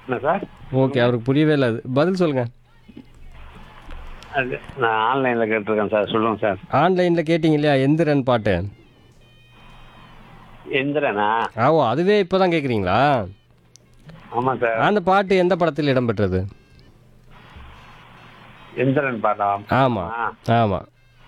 என்ன sir okay அவருக்கு புரியவே இல்லை அது பதில் சொல்லுங்க அது நான் ஆன்லைனில் கேட்டிருக்கேன் சார் சொல்லுங்கள் சார் ஆன்லைனில் கேட்டிங்க இல்லையா எந்திரன் பாட்டு எந்திரனா ஆவோ அதுவே இப்போ தான் கேட்குறீங்களா ஆமாம் சார் அந்த பாட்டு எந்த படத்தில் இடம்பெற்றது எந்திரன் பாடம் ஆமாம் ஆ. ஆமாம்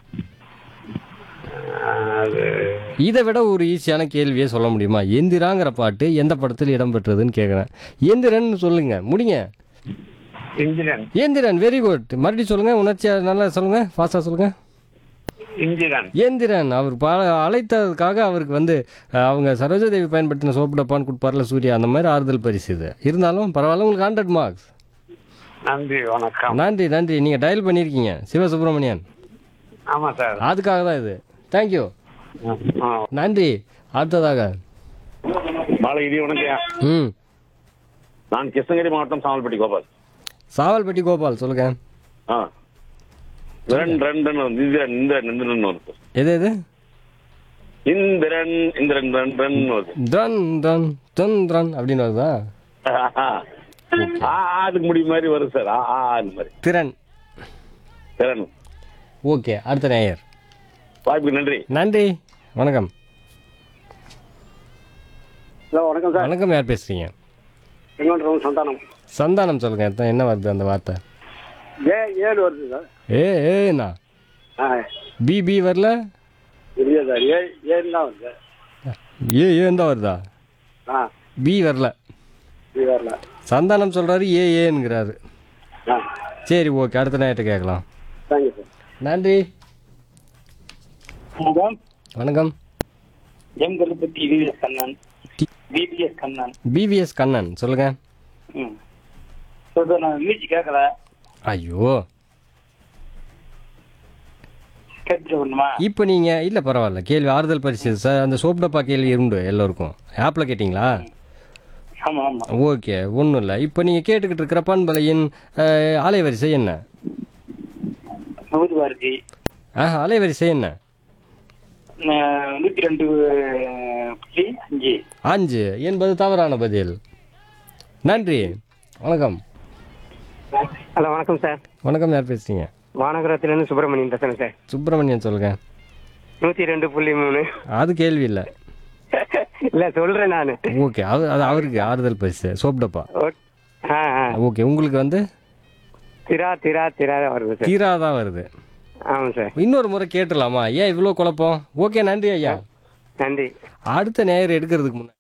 அது இதை விட ஒரு ஈஸியான கேள்வியே சொல்ல முடியுமா எந்திராங்கிற பாட்டு எந்த படத்தில் இடம்பெற்றதுன்னு கேட்குறேன் எந்திரன் சொல்லுங்க முடிங்க இந்திரன் எந்திரன் வெரி குட் மறுபடியும் சொல்லுங்க உணர்ச்சியா நல்லா சொல்லுங்க ஃபாஸ்ட்டாக சொல்லுங்க இந்திரன் எந்திரன் அவர் பா அழைத்ததுக்காக அவருக்கு வந்து அஹ், அவங்க சரோஜாதேவி பயன்படுத்தின சோப்பு டப்பான்னு கொடுப்பார்ல சூர்யா அந்த மாதிரி ஆறுதல் பரிசு இது இருந்தாலும் பரவாயில்ல உங்களுக்கு ஹண்ட்ரட் மார்க்ஸ் நன்றி வணக்கம் நன்றி நன்றி நீங்கள் டயல் பண்ணியிருக்கீங்க சிவசுப்ரமணியன் ஆமாம் சார் அதுக்காக தான் இது தேங்க்யூ ஆ நன்றி அடுத்ததாக மாலகிரி வணக்கம் ம் நான் கிருஷ்ணகிரி மாவட்டம் சாமல்பட்டி கோபால் சாவல்பட்டி கோபால் சொல்லுங்க ஆ ரெண்டு ரெண்டு இந்திரன் இந்திரன் இந்திரன் வருது எது எது இந்திரன் இந்திரன் ரெண்டு ரெண்டு வருது ட்ரன் ட்ரன் ட்ரன் ட்ரன் அப்படின்னு வருதா ஆ, ஆ, அதுக்கு முடியும் மாதிரி வரும் சார் ஆ ஆ அது மாதிரி திறன் திறன் ஓகே அடுத்த நேயர் வாய்ப்புக்கு நன்றி நன்றி வணக்கம் ஹலோ வணக்கம் சார் வணக்கம் யார் பேசுறீங்க செங்கோட்டம் சந்தானம் சந்தானம் சொல்லுங்க எத்தனை- என்ன வருது அந்த வார்த்தை ஏ ஏழு வருது சார் ஏ ஏண்ணா ஆ பி பி வரல இல்லையா சார் ஏ ஏழு தான் வருது ஏ ஏன் தான் வருதா ஆ பி வரல இது வரல சந்தானம் சொல்றாரு ஏ ஏங்கிறாரு ஆ சரி ஓகே அடுத்த நேரத்தை கேட்கலாம் தேங்க்யூ சார் நன்றி வணக்கம் வணக்கம் M Karuppatti VVS Kannan BBS Kannan PVS Kannan சொல்லுங்க ம் சொல்றது நான் மியூசிக் கேட்கல ஐயோ கேட்டுட்டு வரணுமா இப்போ நீங்கள் இல்லை பரவாயில்ல கேள்வி ஆறுதல் பரிசு சார் அந்த சோப் டப்பா கேள்வி உண்டு எல்லோருக்கும் ஆப்பில் கேட்டிங்களா ஆமா ஆமா ஓகே ஒன்றும் இல்லை இப்போ நீங்கள் கேட்டுக்கிட்டு இருக்கிற பண்பலையின் அஹ், அலைவரிசை என்ன நூறு பாரதி ஆ அலைவரிசை என்ன அஹ், நூத்தி ரெண்டு புள்ளி அஞ்சு அஞ்சு என்பது தவறான பதில் நன்றி வணக்கம் ஹலோ வணக்கம் சார் வணக்கம் யார் பேசுறீங்க வானகரத்துலேருந்து சுப்பிரமணியன் பேசுகிறேன் சார் சுப்பிரமணியன் சொல்லுங்க நூற்றி ரெண்டு புள்ளி மூணு அது கேள்வி இல்லை இல்லை சொல்கிறேன் நான் ஓகே அது அது அவருக்கு ஆறுதல் பரிசு சோப் டப்பா ஆ ஆ ஓகே உங்களுக்கு வந்து திரா திரா திரா வருது சார் தீரா தான் வருது ஆமாம் சார் இன்னொரு முறை கேட்டுடலாமா ஏன் இவ்வளோ குழப்பம் ஓகே நன்றி ஐயா நன்றி அடுத்த நேயர் எடுக்கிறதுக்கு முன்னாடி